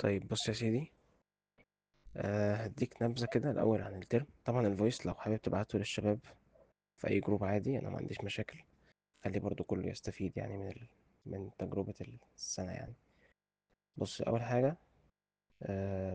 طيب بص يا سيدي أه هديك نبذة كده الأول عن الترم طبعا الفويس لو حابب تبعته للشباب في أي جروب عادي أنا ما عنديش مشاكل خلي برضو كله يستفيد يعني من ال... من تجربة السنة يعني بص أول حاجة أه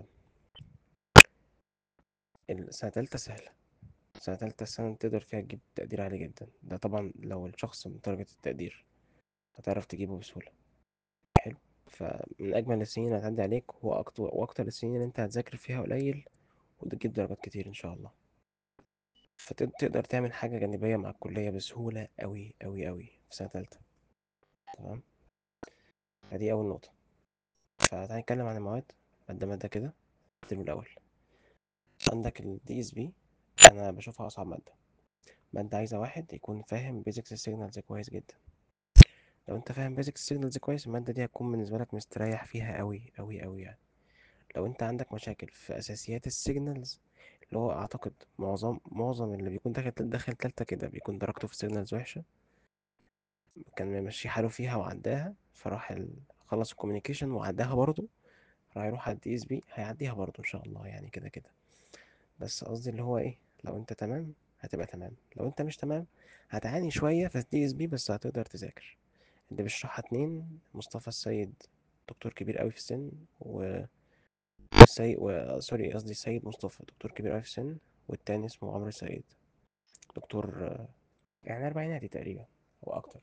السنة تالتة سهلة سنة تالتة السنة تقدر فيها تجيب تقدير عالي جدا ده طبعا لو الشخص من درجة التقدير هتعرف تجيبه بسهولة حلو فمن أجمل السنين اللي هتعدي عليك هو أكتر وأكتر السنين اللي أنت هتذاكر فيها قليل وتجيب درجات كتير إن شاء الله فتقدر تعمل حاجة جانبية مع الكلية بسهولة أوي أوي أوي في سنة تالتة تمام فدي أول نقطة فتعالى نتكلم عن المواد مادة مادة كده الترم الأول عندك ال DSP أنا بشوفها أصعب مادة مادة عايزة واحد يكون فاهم بيزكس السيجنالز كويس جدا لو أنت فاهم بيزكس السيجنالز كويس المادة دي هتكون بالنسبة لك مستريح فيها أوي أوي أوي يعني لو أنت عندك مشاكل في أساسيات السيجنالز اللي هو أعتقد معظم معظم اللي بيكون داخل داخل تالتة كده بيكون درجته في السيجنالز وحشة كان ممشي حاله فيها وعداها فراح ال... خلص الكوميونيكيشن وعداها برضه راح يروح على الدي اس بي هيعديها برضه ان شاء الله يعني كده كده بس قصدي اللي هو ايه لو انت تمام هتبقى تمام لو انت مش تمام هتعاني شوية في الدي اس بي بس هتقدر تذاكر اللي بيشرحها اتنين مصطفى السيد دكتور كبير قوي في السن و والسيد و... سوري قصدي السيد مصطفى دكتور كبير قوي في السن والتاني اسمه عمرو السيد دكتور آه، يعني أربعيناتي تقريبا أو أكتر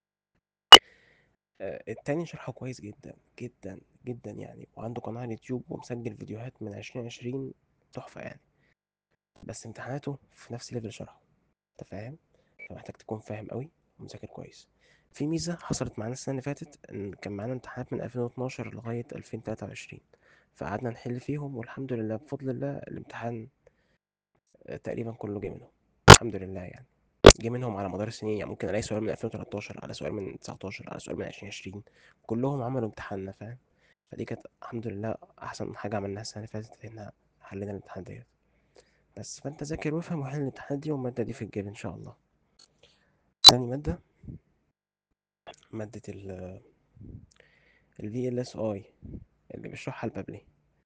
آه، التاني شرحه كويس جدا جدا جدا يعني وعنده قناة على اليوتيوب ومسجل فيديوهات من عشرين عشرين تحفة يعني بس امتحاناته في نفس ليفل شرحه انت فاهم فمحتاج تكون فاهم قوي ومذاكر كويس في ميزة حصلت معانا السنة اللي فاتت ان كان معانا امتحانات من 2012 لغاية 2023 فقعدنا نحل فيهم والحمد لله بفضل الله الامتحان آه، تقريبا كله جه منهم الحمد لله يعني جه منهم على مدار السنين يعني ممكن الاقي سؤال من 2013 على سؤال من 19 على سؤال من 2020 كلهم عملوا امتحاننا فاهم فدي كانت الحمد لله احسن حاجه عملناها السنه اللي فاتت ان حلينا الامتحان ديت بس فانت ذاكر وافهم وحل الامتحانات دي والماده دي في الجيب ان شاء الله تاني ماده ماده ال ال VLSI اللي بيشرحها البابلي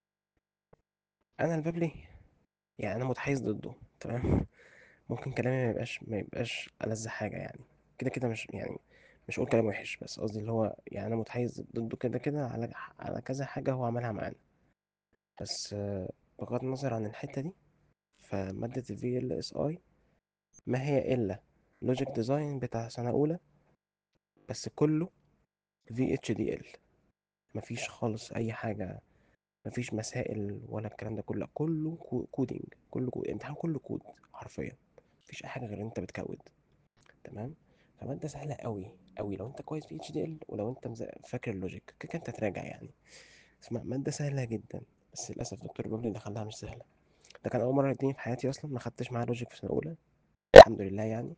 انا البابلي يعني انا متحيز ضده تمام ممكن كلامي ما يبقاش ما يبقاش ألذ حاجة يعني كده كده مش يعني مش هقول كلام وحش بس قصدي اللي هو يعني أنا متحيز ضده كده كده على على كذا حاجة هو عملها معانا بس آه، بغض النظر عن الحتة دي فمادة ال VLSI ما هي إلا لوجيك ديزاين بتاع سنة أولى بس كله VHDL مفيش خالص أي حاجة مفيش مسائل ولا الكلام ده كله كله كو- كودينج كله كود الامتحان كله كود حرفيا مفيش أي حاجة غير إن أنت بتكود تمام فمادة سهلة قوي قوي لو انت كويس في اتش دي ال ولو انت مز- فاكر اللوجيك كده كده انت هتراجع يعني اسمع مادة سهلة جدا بس للأسف دكتور بابلي اللي خلاها مش سهلة ده كان أول مرة يديني في حياتي أصلا ما خدتش معاه لوجيك في سنة أولى الحمد لله يعني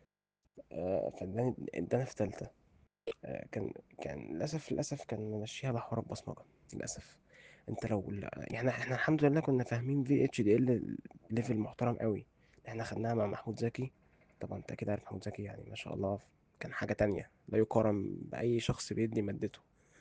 آه فاداني ادانا في تالتة آه كان كان للأسف للأسف كان ممشيها بحوار البصمجة للأسف انت لو يعني احنا الحمد لله كنا فاهمين في اتش دي ال ليفل محترم قوي احنا خدناها مع محمود زكي طبعا انت كده عارف محمود زكي يعني ما شاء الله كان حاجة تانية لا يقارن بأي شخص بيدي مادته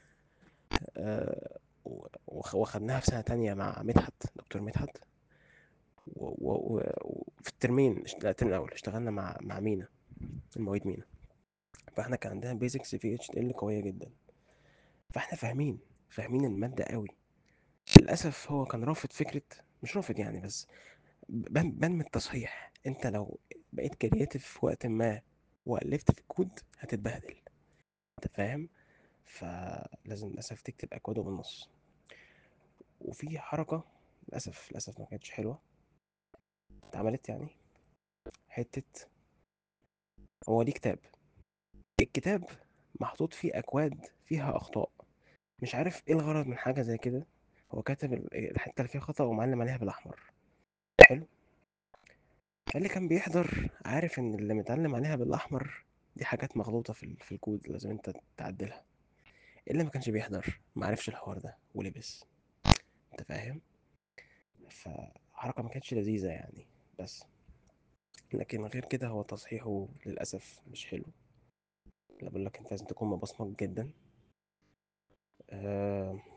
آه و- وخ- وخدناها في سنة تانية مع مدحت دكتور مدحت و- و- و- وفي الترمين لا الترم الأول اشتغلنا مع مع مينا المعيد مينا فاحنا كان عندنا بيزكس في اتش دي ال قوية جدا فاحنا فاهمين فاهمين المادة قوي للأسف هو كان رافض فكرة مش رافض يعني بس بان بان من التصحيح انت لو بقيت كرياتيف في وقت ما وألفت في الكود هتتبهدل انت فاهم فلازم للأسف تكتب أكواده بالنص وفي حركة للأسف للأسف ما كانتش حلوة اتعملت يعني حتة هو ليه كتاب الكتاب محطوط فيه أكواد فيها أخطاء مش عارف ايه الغرض من حاجة زي كده هو كاتب ال- الحتة اللي فيها خطأ ومعلم عليها بالأحمر حلو فاللي كان بيحضر عارف ان اللي متعلم عليها بالاحمر دي حاجات مغلوطه في ال- في الكود لازم انت تعدلها اللي ما كانش بيحضر ما عرفش الحوار ده ولبس انت فاهم فحركه ما كانتش لذيذه يعني بس لكن غير كده هو تصحيحه للاسف مش حلو لا بقول لك انت لازم تكون مبصمج جدا أه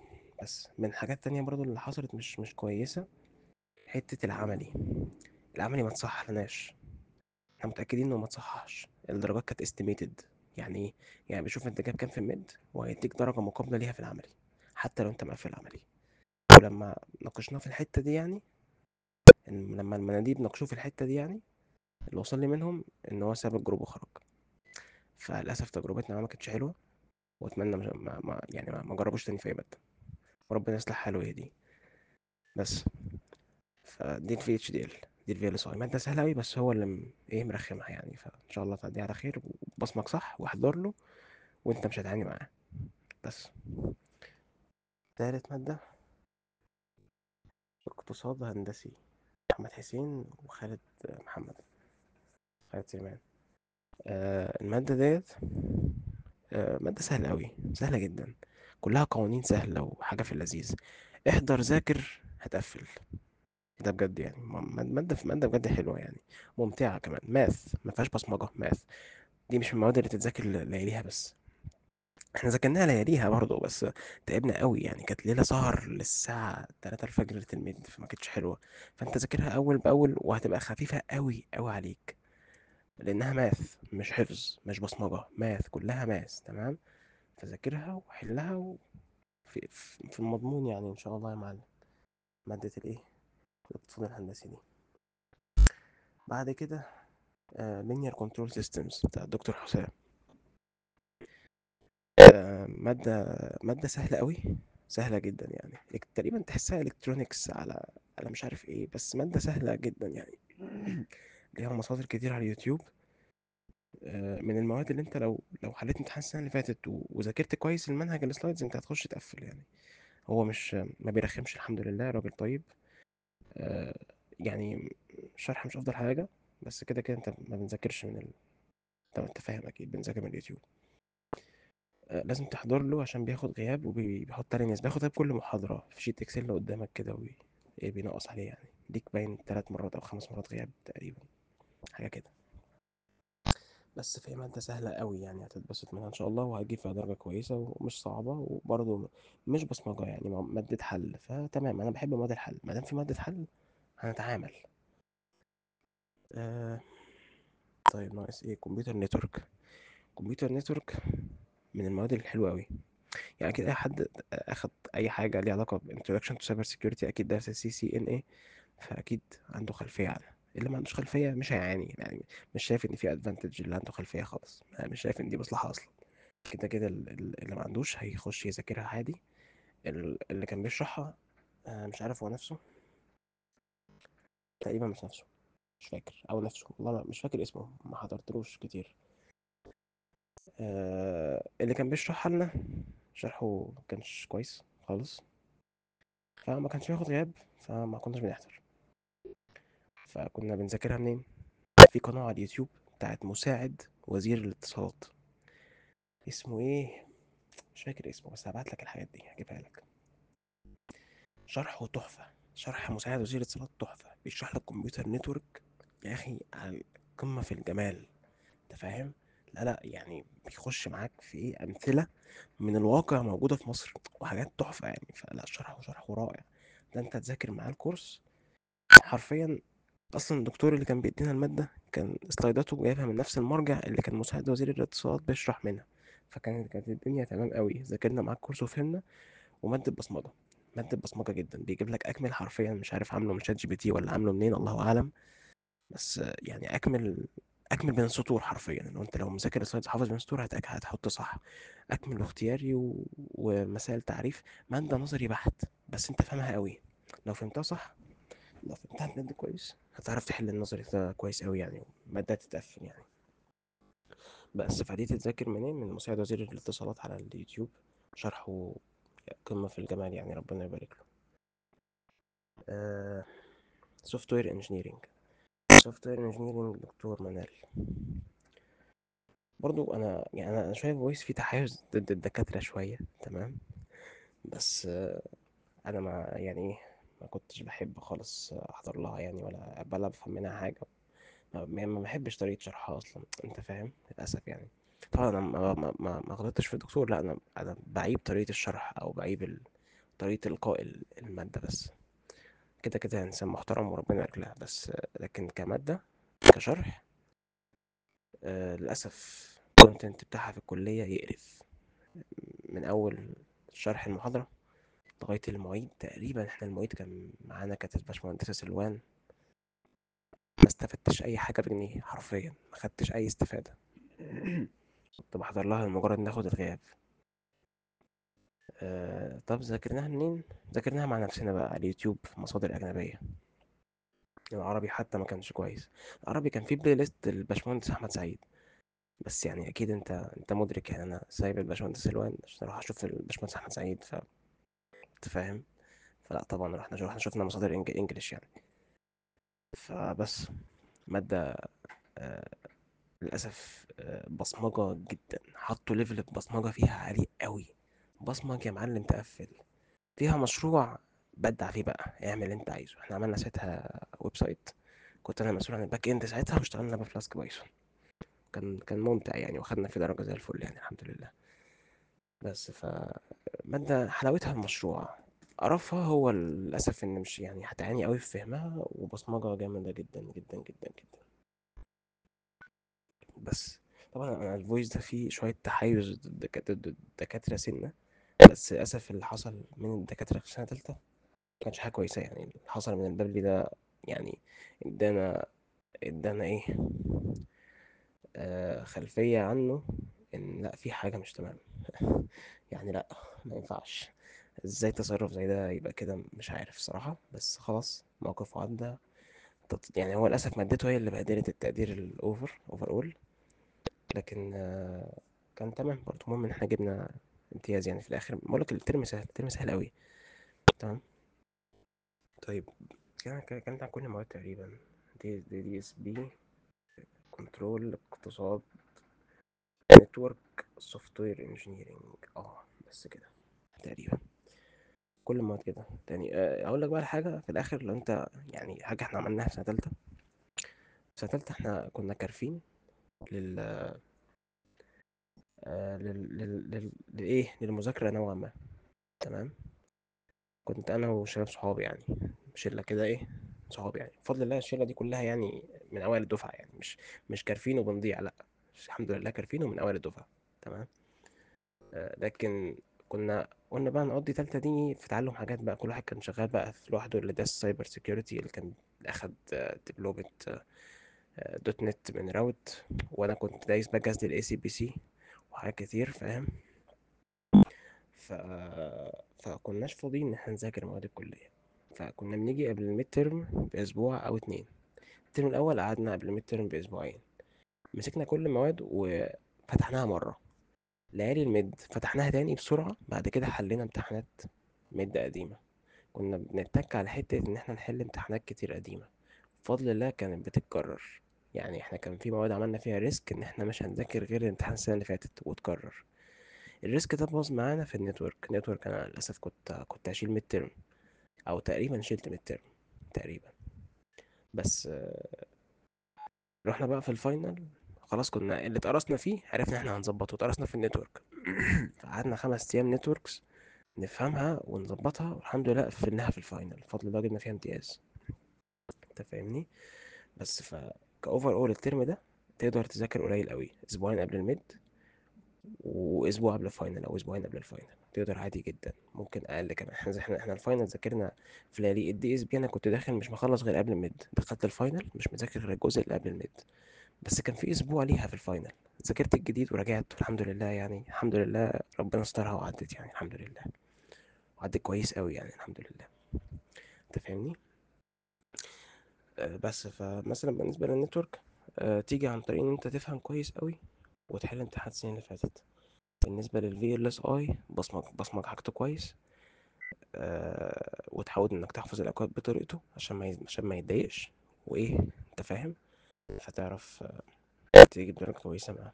بس من حاجات تانية برضو اللي حصلت مش مش كويسة حتة العملي العملي ما تصححلناش احنا متأكدين انه ما تصححش الدرجات كانت استيميتد يعني ايه يعني بيشوف انت جايب كام في الميد وهيديك درجة مقابلة ليها في العملي حتى لو انت مقفل العملي ولما ناقشناه في الحتة دي يعني إن لما المناديب ناقشوه في الحتة دي يعني اللي وصل لي منهم ان هو ساب الجروب وخرج فللأسف تجربتنا معاه ما كانتش حلوة واتمنى مش ما ما يعني ما ما جربوش تاني في اي مادة وربنا يصلح حاله يهديه بس فدي الفي اتش دي ال دي الفي ال اس اي مادة سهلة أوي بس هو اللي م- ايه مرخمها يعني فإن شاء الله تعدي على خير وبصمك صح واحضر له وانت مش هتعاني معاه بس تالت مادة اقتصاد هندسي محمد حسين وخالد محمد خالد سليمان آه المادة ديت آه مادة سهلة أوي سهلة جدا كلها قوانين سهلة وحاجة في اللذيذ احضر ذاكر هتقفل ده بجد يعني م- مادة في مادة بجد حلوة يعني ممتعة كمان ماث ما فيهاش بصمجة ماث دي مش من المواد اللي تتذاكر لياليها بس احنا ذاكرناها لياليها برضه بس تعبنا قوي يعني كانت ليلة سهر للساعة 3 الفجر تلميذ فما كانتش حلوة فانت ذاكرها أول بأول وهتبقى خفيفة قوي قوي عليك لأنها ماث مش حفظ مش بصمجة ماث كلها ماث تمام فذاكرها وحلها و... في, في في المضمون يعني إن شاء الله يا معلم مادة الإيه الاقتصاد الهندسي دي بعد كده لينير كنترول سيستمز بتاع الدكتور حسام آه، مادة مادة سهلة قوي سهلة جدا يعني إك- تقريبا تحسها الكترونيكس على على مش عارف ايه بس مادة سهلة جدا يعني ليها مصادر كتير على اليوتيوب آه، من المواد اللي انت لو لو حليت امتحان السنة اللي فاتت و- وذاكرت كويس المنهج السلايدز انت هتخش تقفل يعني هو مش ما بيرخمش الحمد لله راجل طيب آه، يعني الشرح مش افضل حاجة بس كده كده انت ما بنذاكرش من ال... طب انت فاهم اكيد بنذاكر من اليوتيوب آه، لازم تحضر له عشان بياخد غياب وبيحط عليه ناس بياخد غياب كل محاضرة في شيت اكسل اللي قدامك كده وبي... إيه بينقص عليه يعني ليك باين تلات مرات او خمس مرات غياب تقريبا حاجة كده بس في مادة سهلة قوي يعني هتتبسط منها ان شاء الله وهتجيب فيها درجة كويسة ومش صعبة وبرضه مش بصمجة يعني مع- مادة حل فتمام انا بحب مواد الحل ما دام في مادة حل هنتعامل آه طيب ناقص ايه كمبيوتر نتورك كمبيوتر نتورك من المواد الحلوة قوي يعني اكيد اي حد اخد اي حاجه ليها علاقه ب introduction to cyber security اكيد درس السي سي ان اي فاكيد عنده خلفيه عنها اللي ما عندوش خلفيه مش هيعاني يعني مش شايف ان في ادفانتج اللي عنده خلفيه خالص يعني مش شايف ان دي مصلحه اصلا كده كده ال- ال- اللي ما عندوش هيخش يذاكرها عادي ال- اللي كان بيشرحها آه، مش عارف هو نفسه تقريبا مش نفسه مش فاكر او نفسه والله لا مش فاكر اسمه ما حضرتلوش كتير آه، اللي كان بيشرحها لنا شرحه كانش كويس خالص فما كانش بياخد غياب فما كناش بنحضر فكنا بنذاكرها منين في قناة على اليوتيوب بتاعت مساعد وزير الاتصالات اسمه ايه مش فاكر اسمه بس هبعت لك الحاجات دي هجيبها لك شرحه تحفة شرح مساعد وزير الاتصالات تحفة بيشرح لك كمبيوتر نتورك يا اخي على قمة في الجمال انت فاهم لا لا يعني بيخش معاك في ايه امثلة من الواقع موجودة في مصر وحاجات تحفة يعني فلا شرحه شرحه رائع ده انت تذاكر معاه الكورس حرفيا اصلا الدكتور اللي كان بيدينا الماده كان سلايداته جايبها من نفس المرجع اللي كان مساعد وزير الاتصالات بيشرح منها فكانت كانت الدنيا تمام قوي ذاكرنا معاه الكورس وفهمنا وماده بصمجه ماده بصمجه جدا بيجيب لك اكمل حرفيا مش عارف عامله من شات جي بي تي ولا عامله منين الله اعلم بس آه، يعني اكمل اكمل بين السطور حرفيا لو انت لو مذاكر السلايدز حافظ بين السطور هتك- هتحط صح اكمل واختياري و... ومسائل تعريف ماده نظري بحت بس انت فاهمها قوي لو فهمتها صح لو فتحت بجد كويس هتعرف تحل النظري ده كويس قوي يعني مادة تتقفل يعني بس فدي تتذاكر منين من مساعد وزير الاتصالات على اليوتيوب شرحه قمة في الجمال يعني ربنا يبارك له آه سوفت وير انجينيرنج سوفت وير انجينيرنج دكتور منال برضو انا يعني انا أنا شايف فويس فيه تحيز ضد الدكاترة شوية تمام بس آه انا ما يعني ايه ما كنتش بحب خالص احضر لها يعني ولا ولا بفهم منها حاجة ما ما- ما بحبش طريقة شرحها أصلا أنت فاهم للأسف يعني طبعا أنا ما ما ما ما غلطتش في الدكتور لا أنا أنا بعيب طريقة الشرح أو بعيب ال- طريقة إلقاء ال- المادة بس كده كده إنسان محترم وربنا يبارك لها بس آه، لكن كمادة كشرح آه للأسف الكونتنت بتاعها في الكلية يقرف من أول شرح المحاضرة لغاية المعيد تقريبا احنا المعيد كان معانا كانت الباشمهندسة سلوان ما استفدتش أي حاجة بجنيه حرفيا ما خدتش أي استفادة كنت بحضر لها لمجرد ناخد الغياب آه طب ذاكرناها منين؟ ذاكرناها مع نفسنا بقى على اليوتيوب في مصادر أجنبية العربي حتى ما كانش كويس العربي كان فيه بلاي ليست الباشمهندس أحمد سعيد بس يعني أكيد أنت أنت مدرك يعني أنا سايب الباشمهندس سلوان عشان أروح أشوف الباشمهندس أحمد سعيد فأنت فاهم فلا طبعا رحنا رحنا شفنا مصادر إنج- إنجليش يعني فبس مادة آه للأسف آه بصمجة جدا حطوا ليفل البصمجة فيها عالي قوي بصمج يا معلم تقفل فيها مشروع بدع فيه بقى اعمل اللي انت عايزه احنا عملنا ساعتها ويب سايت كنت انا مسؤول عن الباك اند ساعتها واشتغلنا بفلاسك بايثون كان كان ممتع يعني واخدنا فيه درجة زي الفل يعني الحمد لله بس ف مادة حلاوتها المشروع قرفها هو للأسف إن مش يعني هتعاني قوي في فهمها وبصمجة جامدة جدا جدا جدا جدا بس طبعا أنا الفويس ده فيه شوية تحيز ضد الدكا- ضد الدكاترة سنة بس للأسف اللي حصل من الدكاترة في سنة تالتة كانش حاجة كويسة يعني اللي حصل من البابلي ده يعني ادانا ادانا ايه آه خلفية عنه ان لا في حاجة مش تمام يعني لا ما ينفعش ازاي تصرف زي ده يبقى كده مش عارف صراحة بس خلاص موقف عدى تط- يعني هو للأسف مادته هي اللي بهدلت التقدير الأوفر أوفر أول لكن آه كان تمام برضه المهم إن احنا جبنا امتياز يعني في الآخر بقولك الترم سهل الترم سهل أوي تمام طيب كده كده كانت عن كل المواد تقريبا دي دي دي اس بي كنترول اقتصاد نتورك سوفت وير انجينيرنج اه بس كده تقريبا كل المواد كده تاني آه، اقول لك بقى الحاجه في الاخر لو انت يعني حاجه احنا عملناها في سنه تالته في سنه تالته احنا كنا كارفين لل آه، لل لل لل للايه للمذاكره نوعا ما تمام كنت انا وشباب صحابي يعني شله كده ايه صحابي يعني بفضل الله الشله دي كلها يعني من اوائل الدفعه يعني مش مش كارفين وبنضيع لا الحمد لله كارفين ومن اوائل الدفعه تمام آه، لكن كنا قلنا بقى نقضي تالتة دي في تعلم حاجات بقى كل واحد كان شغال بقى في لوحده اللي ده السايبر سيكيورتي اللي كان أخد دبلومة دوت نت من راوت وأنا كنت دايس بقى جهاز للاي سي بي سي وحاجات كتير فاهم ف... فكناش فاضيين إن احنا نذاكر مواد الكلية فكنا بنيجي قبل الميد ترم بأسبوع أو اتنين الترم الأول قعدنا قبل الميد ترم بأسبوعين مسكنا كل المواد وفتحناها مرة ليالي الميد فتحناها تاني بسرعة بعد كده حلينا امتحانات ميد قديمة كنا بنتك على حتة إن احنا نحل امتحانات كتير قديمة بفضل الله كانت بتتكرر يعني احنا كان في مواد عملنا فيها ريسك إن احنا مش هنذاكر غير الامتحان السنة اللي فاتت وتكرر الريسك ده باظ معانا في النتورك النتورك أنا للأسف كنت كنت هشيل ميد ترم أو تقريبا شلت ميد ترم تقريبا بس آه، رحنا بقى في الفاينل خلاص كنا اللي اتقرصنا فيه عرفنا احنا هنظبطه اتقرصنا في النتورك فقعدنا خمس أيام نتوركس نفهمها ونظبطها والحمد لله قفلناها في الفاينل بفضل الله جبنا فيها امتياز انت فاهمني بس ف كاوفر اول الترم ده تقدر تذاكر قليل قوي اسبوعين قبل الميد واسبوع قبل الفاينل او اسبوعين قبل الفاينل تقدر عادي جدا ممكن اقل كمان احنا احنا احنا الفاينل ذاكرنا في ليالي الدي اس بي انا كنت داخل مش مخلص غير قبل الميد دخلت الفاينل مش مذاكر غير الجزء اللي قبل الميد بس كان في اسبوع ليها في الفاينل ذاكرت الجديد ورجعت الحمد لله يعني الحمد لله ربنا استرها وعدت يعني الحمد لله وعدت كويس قوي يعني الحمد لله انت فاهمني آه، بس فمثلا بالنسبه للنتورك آه، تيجي عن طريق ان انت تفهم كويس قوي وتحل امتحانات السنين اللي فاتت بالنسبه للفي ال اس اي بصمج بصمج حاجته كويس آه، وتحاول انك تحفظ الاكواد بطريقته عشان ما ي- عشان ما يتضايقش وايه انت فاهم فتعرف آه، تجيب درجه كويسه معاه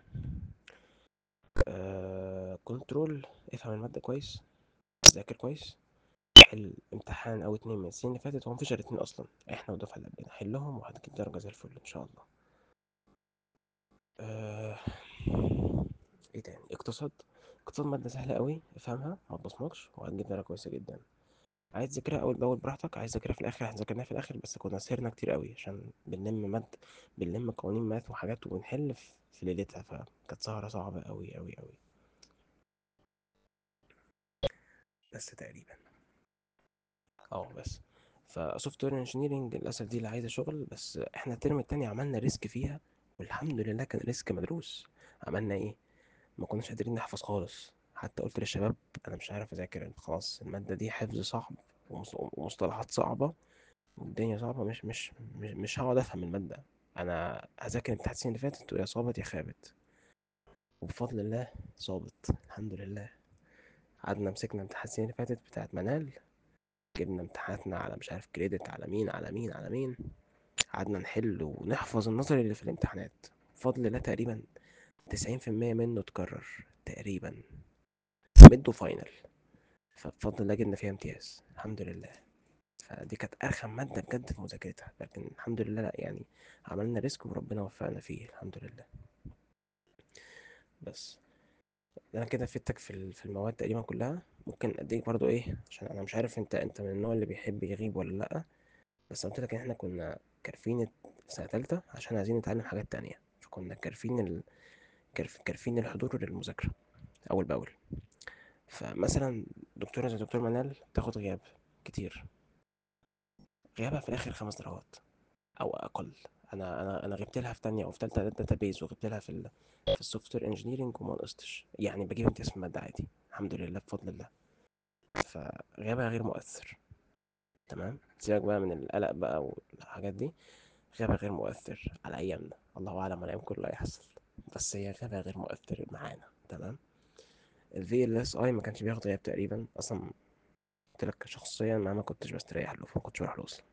آه، كنترول افهم الماده كويس ذاكر كويس حل امتحان او اتنين من السنين اللي فاتت هو مفيش غير اتنين اصلا احنا والدفعه اللي قبلنا حلهم وهتجيب درجه زي الفل ان شاء الله آه... ايه تاني اقتصاد اقتصاد مادة سهلة قوي افهمها ما تبصمكش وهتجيب درجة كويسة جدا عايز تذاكرها أول بأول براحتك عايز تذاكرها في الآخر احنا ذاكرناها في الآخر بس كنا سهرنا كتير قوي عشان بنلم ماد بنلم قوانين ماث وحاجات وبنحل في في ليلتها فكانت سهرة صعبة قوي قوي قوي بس تقريبا اه بس فسوفت وير انجينيرنج للاسف دي اللي عايزه شغل بس احنا الترم التاني عملنا ريسك فيها والحمد لله كان ريسك مدروس عملنا ايه ما كناش قادرين نحفظ خالص حتى قلت للشباب انا مش عارف اذاكر خلاص الماده دي حفظ صعب ومص- ومصطلحات صعبه والدنيا صعبه مش مش مش, مش هقعد افهم الماده انا هذاكر امتحانات السنه اللي فاتت ويا صابت يا خابت وبفضل الله صابت الحمد لله قعدنا مسكنا امتحانات السنه اللي فاتت بتاعت منال جبنا امتحاناتنا على مش عارف كريدت على مين على مين على مين قعدنا نحل ونحفظ النظري اللي في الامتحانات بفضل الله تقريبا تسعين في المية منه اتكرر تقريبا ميد وفاينل فبفضل الله جبنا فيها امتياز الحمد لله فدي كانت أرخم مادة بجد في مذاكرتها لكن الحمد لله لأ يعني عملنا ريسك وربنا وفقنا فيه الحمد لله بس أنا كده فدتك في ال- في المواد تقريبا كلها ممكن أديك برضو إيه عشان أنا مش عارف أنت أنت من النوع اللي بيحب يغيب ولا لأ بس قلت لك إن إحنا كنا كارفين سنة تالتة عشان عايزين نتعلم حاجات تانية فكنا كارفين ال... كارف... كارفين الحضور للمذاكرة أول بأول فمثلا دكتورة زي دكتور منال تاخد غياب كتير غيابها في الآخر خمس درجات أو أقل أنا أنا أنا غبت لها في تانية أو في تالتة داتا بيز وغبت لها في ال... في السوفت وير انجينيرنج وما نقصتش يعني بجيب امتياز في المادة عادي الحمد لله بفضل الله فغيابها غير مؤثر تمام سيبك بقى من القلق بقى والحاجات دي غيابها غير مؤثر على أيامنا الله أعلم الأيام كله هيحصل بس هي غيابها غير مؤثر معانا تمام ال VLSI ما كانش بياخد غياب تقريبا أصلا قلت لك شخصيا ما ما كنتش بستريح له فما كنتش بروح له أصلا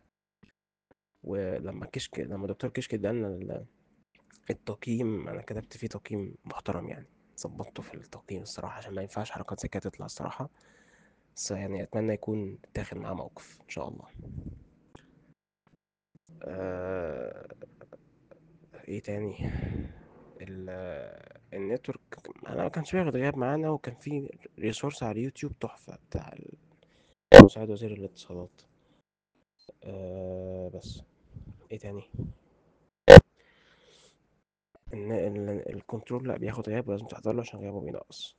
ولما كشك لما دكتور كشك ادالنا ال- التقييم أنا كتبت فيه تقييم محترم يعني ظبطته في التقييم الصراحة عشان ما ينفعش حركات زي كده تطلع الصراحة بس يعني أتمنى يكون تاخد معاه موقف إن شاء الله أه... إيه تاني ال النتورك انا ما كانش بياخد غياب معانا وكان في ريسورس على اليوتيوب تحفة بتاع مساعد وزير الاتصالات أه بس ايه تاني ان ال- الكنترول لا بياخد غياب ولازم تحضر له عشان غيابه بينقص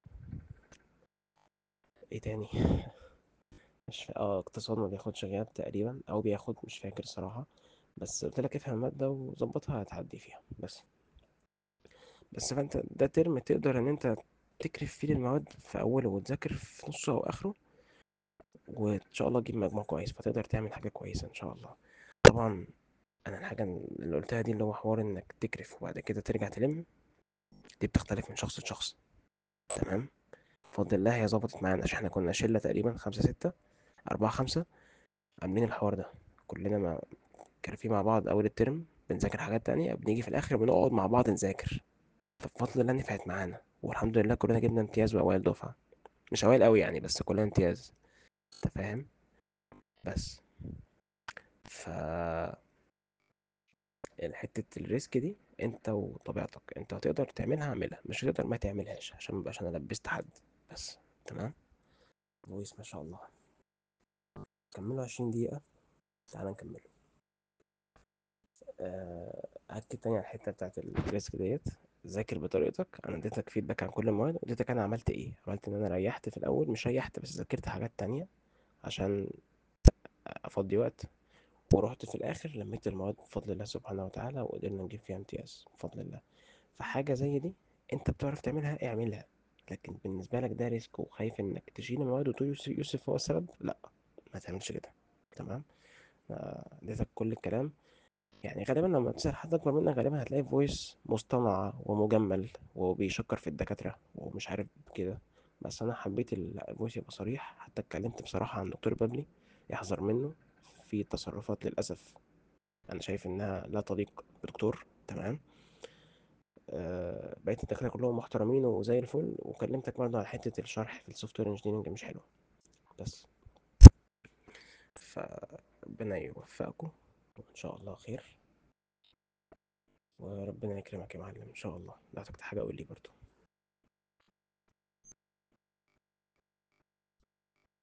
ايه تاني مش فا... اه اقتصاد ما بياخدش غياب تقريبا او بياخد مش فاكر الصراحة بس قلت لك افهم المادة وظبطها هتعدي فيها بس بس فانت ده ترم تقدر ان انت تكرف فيه المواد في اوله وتذاكر في نصه او اخره وان شاء الله تجيب مجموع كويس فتقدر تعمل حاجة كويسة ان شاء الله طبعا انا الحاجة اللي قلتها دي اللي هو حوار انك تكرف وبعد كده ترجع تلم دي بتختلف من شخص لشخص تمام بفضل الله هي ظبطت معانا عشان احنا كنا شلة تقريبا خمسة ستة أربعة خمسة عاملين الحوار ده كلنا مع كارفين مع بعض أول الترم بنذاكر حاجات تانية بنيجي في الآخر بنقعد مع بعض نذاكر فبفضل الله نفعت معانا والحمد لله كلنا جبنا امتياز وأوائل دفعة مش أوائل أوي يعني بس كلنا امتياز أنت فاهم بس ف حتة الريسك دي انت وطبيعتك انت هتقدر تعملها اعملها مش هتقدر ما تعملهاش عشان مبقاش انا لبست حد بس تمام كويس ما شاء الله كملوا عشرين دقيقة تعالى نكمل آه، أكد تاني على الحتة بتاعت الريسك ديت ذاكر بطريقتك أنا اديتك فيدباك عن كل المواد واديتك أنا عملت إيه عملت إن أنا ريحت في الأول مش ريحت بس ذاكرت حاجات تانية عشان أفضي وقت ورحت في الآخر لميت المواد بفضل الله سبحانه وتعالى وقدرنا نجيب فيها امتياز بفضل الله فحاجة زي دي أنت بتعرف تعملها اعملها لكن بالنسبة لك ده ريسك وخايف إنك تشيل المواد وتقول يوسف يوسف هو السبب لأ ما تعملش كده تمام أنا اديتك كل الكلام يعني غالبا لما تسأل حد أكبر منك غالبا هتلاقي فويس مصطنع ومجمل وبيشكر في الدكاترة ومش عارف كده بس أنا حبيت الفويس يبقى صريح حتى اتكلمت بصراحة عن دكتور بابلي يحذر منه في تصرفات للأسف أنا شايف إنها لا تليق بدكتور تمام آه بقيت الدكاترة كلهم محترمين وزي الفل وكلمتك برضه عن حتة الشرح في السوفت وير انجينيرنج مش حلو بس فربنا يوفقكم وإن شاء الله خير وربنا يكرمك يا معلم ان شاء الله لو احتجت حاجه قول لي برضو